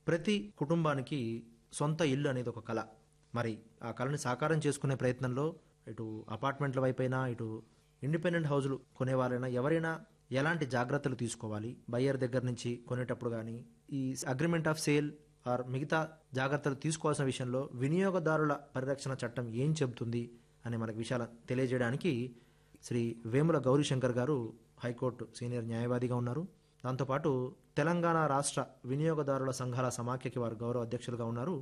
ప్రతి కుటుంబానికి సొంత ఇల్లు అనేది ఒక కళ మరి ఆ కళని సాకారం చేసుకునే ప్రయత్నంలో ఇటు అపార్ట్మెంట్ల వైపైనా ఇటు ఇండిపెండెంట్ హౌజులు కొనేవారైనా ఎవరైనా ఎలాంటి జాగ్రత్తలు తీసుకోవాలి బయ్యర్ దగ్గర నుంచి కొనేటప్పుడు కానీ ఈ అగ్రిమెంట్ ఆఫ్ సేల్ ఆర్ మిగతా జాగ్రత్తలు తీసుకోవాల్సిన విషయంలో వినియోగదారుల పరిరక్షణ చట్టం ఏం చెబుతుంది అనే మనకు విషయాలు తెలియజేయడానికి శ్రీ వేముల గౌరీశంకర్ గారు హైకోర్టు సీనియర్ న్యాయవాదిగా ఉన్నారు దాంతోపాటు తెలంగాణ రాష్ట్ర వినియోగదారుల సంఘాల సమాఖ్యకి వారు గౌరవ అధ్యక్షులుగా ఉన్నారు